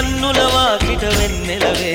కన్నుల వాకిట వెన్నెలవే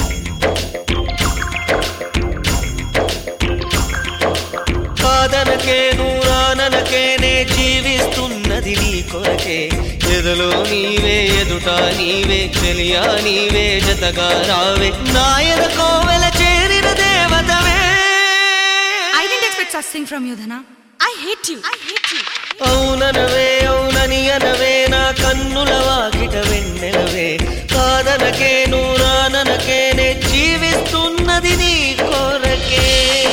కాదనకే నూరాననకేనే జీవిస్తున్నది నీ కొరకే ఎదలో నీవే ఎదుట నీవే చెలియా నీవే జతగా రావే నాయన కోవెల చేరిన దేవతవే I didn't expect such thing from you, Dhana. I hate you. I hate you. అవుననవే అవునని అనవే నా కన్నుల వాకిట వెన్నెలవే కాదనకే నూరాననకేనే జీవిస్తున్నది నీ కొరకే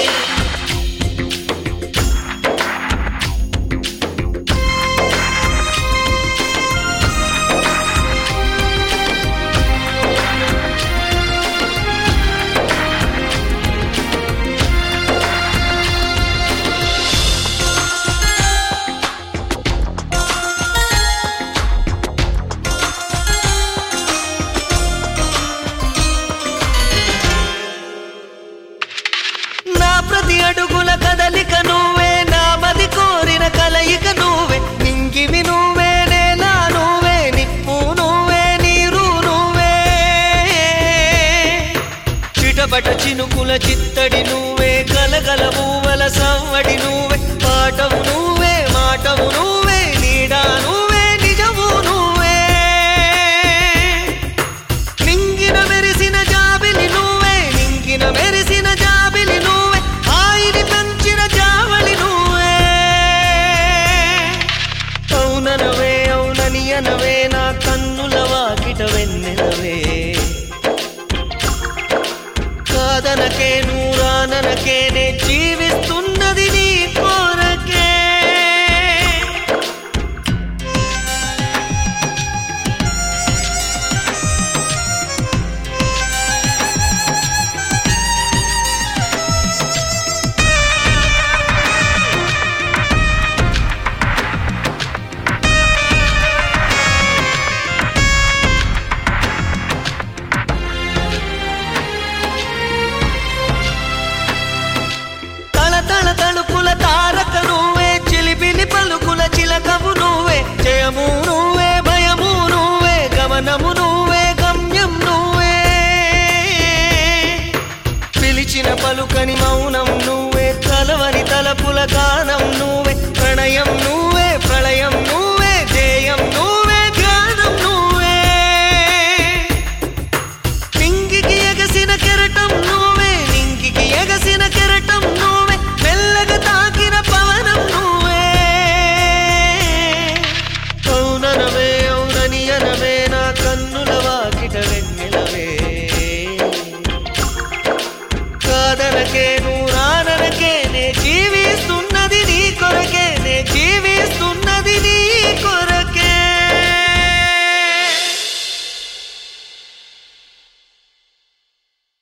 నా ప్రతి అడుగుల కదలిక నువ్వే నా మది కోరిన కలయిక నువ్వే నింగివి నువ్వే నేల నువ్వే నిప్పు నువ్వే నీరు నువ్వే చిటపట చినుకుల చిత్తడి నువ్వే గలగల మూవల సవ్వడి నువ్వే పాటవు నువ్వే మాటవు నువ్వే నీడా నువ్వే నిజము నువ్వే నింగిన మెరిసిన జాబిలి నువ్వే నింగిన మెరిసిన జాబిలి నువ్వే ఆయిని పెంచిన జావళి నువ్వే అవుననవే అవునని అనవే నా కన్నుల వాకిట వెన్నెలవే కాదనకే నూరాననకేనే జీవిస్తున్నది నీ కోరకే తల తల తలుపుల తారక నువ్వే చిలిపిలి పలుకుల చిలకవు నువ్వే జయము నువ్వే భయము నువ్వే గమనము నువ్వే గమ్యం నువ్వే పిలిచిన పలుకని మౌనం నువ్వే కలవని తలపుల గానం నువ్వే ప్రణయం నువ్వే ప్రళయం నువ్వే ధ్యేయం నువ్వే జ్ఞానం నువ్వే నింగికి ఎగసిన కెరటం నువ్వే నింగికి ఎగసిన కెరటం నువ్వే మెల్లగా తాకిన పవనం నువ్వే అవుననవే అవునని అనవే నా కన్నుల వాకిట వెన్నెలవే కాదనకే